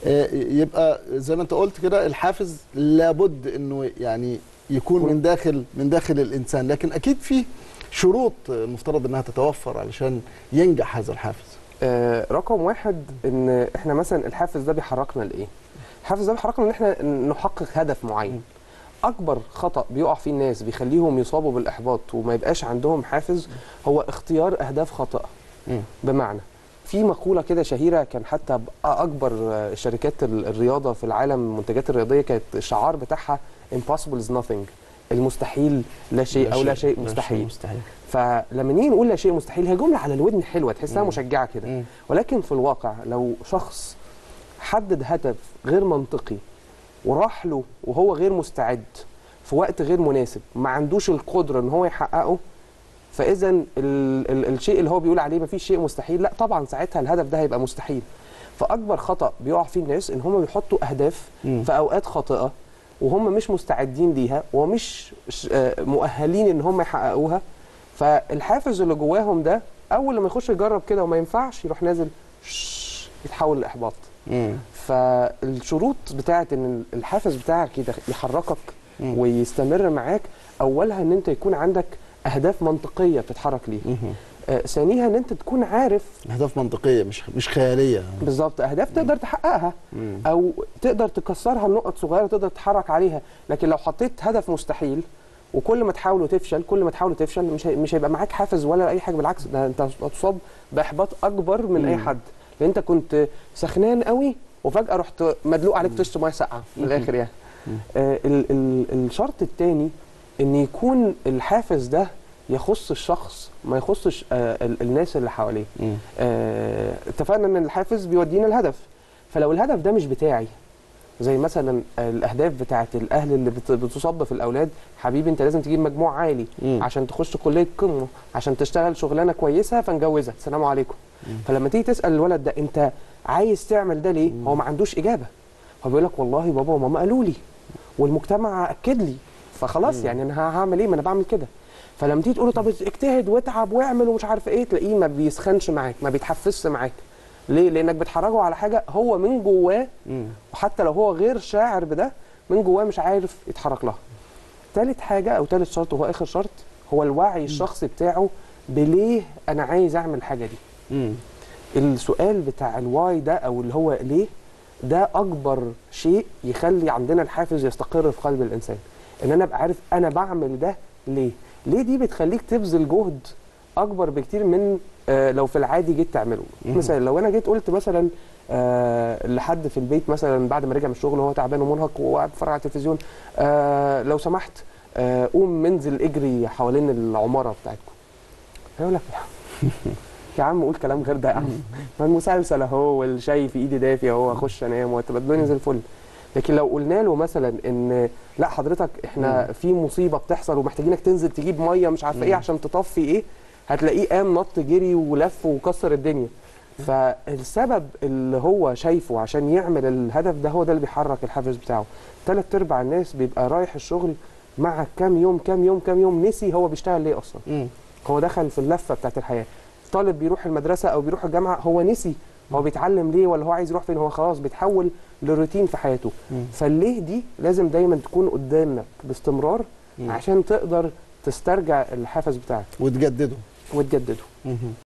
آه، يبقى زي ما انت قلت كده الحافز لابد انه يعني يكون من داخل من داخل الانسان لكن اكيد في شروط المفترض انها تتوفر علشان ينجح هذا الحافز آه، رقم واحد ان احنا مثلا الحافز ده بيحركنا لايه؟ الحافز ده بيحركنا ان احنا نحقق هدف معين. اكبر خطا بيقع فيه الناس بيخليهم يصابوا بالاحباط وما يبقاش عندهم حافز هو اختيار اهداف خاطئه. بمعنى في مقوله كده شهيره كان حتى اكبر آه، شركات ال- الرياضه في العالم المنتجات الرياضيه كانت الشعار بتاعها impossible is nothing المستحيل لا شيء او لا شيء مستحيل مستحيل فلما نيجي نقول لا شيء مستحيل هي جمله على الودن حلوه تحسها مم. مشجعه كده مم. ولكن في الواقع لو شخص حدد هدف غير منطقي وراح له وهو غير مستعد في وقت غير مناسب ما عندوش القدره ان هو يحققه فاذا ال ال الشيء اللي هو بيقول عليه ما فيش شيء مستحيل لا طبعا ساعتها الهدف ده هيبقى مستحيل فاكبر خطا بيقع فيه الناس ان هم بيحطوا اهداف مم. في اوقات خاطئه وهم مش مستعدين ليها ومش ش- آه، مؤهلين ان هم يحققوها فالحافز اللي جواهم ده اول لما يخش يجرب كده وما ينفعش يروح نازل شش، يتحول لاحباط مم. فالشروط بتاعه ان الحافز بتاعك يدخ- يحركك مم. ويستمر معاك اولها ان انت يكون عندك اهداف منطقيه بتتحرك ليها مم. آه، ثانيها ان انت تكون عارف اهداف منطقيه مش مش خياليه بالظبط اهداف تقدر تحققها مم. او تقدر تكسرها لنقط صغيره تقدر تتحرك عليها لكن لو حطيت هدف مستحيل وكل ما تحاول وتفشل كل ما تحاول وتفشل مش هي- مش هيبقى معاك حافز ولا اي حاجه بالعكس ده انت هتصاب باحباط اكبر من اي مم. حد لان انت كنت سخنان قوي وفجاه رحت مدلوق عليك طشت ميه ساقعه من الاخر يعني آه ال ال الشرط الثاني ان يكون الحافز ده يخص الشخص ما يخصش آه ال- الناس اللي حواليه مم. آه، اتفقنا ان الحافز بيودينا الهدف فلو الهدف ده مش بتاعي زي مثلا الاهداف بتاعت الاهل اللي بت- بتصب في الاولاد حبيبي انت لازم تجيب مجموع عالي مم. عشان تخش كليه قمه عشان تشتغل شغلانه كويسه فنجوزك سلام عليكم فلما تيجي تسال الولد ده انت عايز تعمل ده ليه هو ما عندوش اجابه هو بيقول لك والله بابا وماما قالوا لي والمجتمع اكد لي فخلاص يعني انا هعمل ايه ما انا بعمل كده فلما تيجي تقول له طب اجتهد واتعب واعمل ومش عارف ايه تلاقيه ما بيسخنش معاك ما بيتحفزش معاك ليه لانك بتحرجه على حاجه هو من جواه مم. وحتى لو هو غير شاعر بده من جواه مش عارف يتحرك لها تالت حاجه او تالت شرط وهو اخر شرط هو الوعي الشخصي بتاعه بليه انا عايز اعمل الحاجه دي مم. السؤال بتاع الواي ده او اللي هو ليه ده اكبر شيء يخلي عندنا الحافز يستقر في قلب الانسان ان انا ابقى عارف انا بعمل ده ليه ليه دي بتخليك تبذل جهد اكبر بكتير من آه لو في العادي جيت تعمله مهم. مثلا لو انا جيت قلت مثلا آه لحد في البيت مثلا بعد ما رجع من الشغل وهو تعبان ومرهق وقاعد بيتفرج على التلفزيون آه لو سمحت آه قوم منزل اجري حوالين العماره بتاعتكم هيقول لك يا عم قول كلام غير ده يا عم ما المسلسل اهو والشاي في ايدي دافي اهو اخش انام وتبقى الدنيا زي الفل لكن لو قلنا له مثلا ان لا حضرتك احنا في مصيبه بتحصل ومحتاجينك تنزل تجيب ميه مش عارفه ايه عشان تطفي ايه هتلاقيه قام نط جري ولف وكسر الدنيا فالسبب اللي هو شايفه عشان يعمل الهدف ده هو ده اللي بيحرك الحافز بتاعه ثلاث ارباع الناس بيبقى رايح الشغل مع كام يوم كام يوم كام يوم نسي هو بيشتغل ليه اصلا مم. هو دخل في اللفه بتاعت الحياه طالب بيروح المدرسه او بيروح الجامعه هو نسي هو بيتعلم ليه ولا هو عايز يروح فين هو خلاص بيتحول لروتين في حياته مم. فالليه دي لازم دايما تكون قدامك باستمرار مم. عشان تقدر تسترجع الحافز بتاعك وتجدده وتجدده مهم.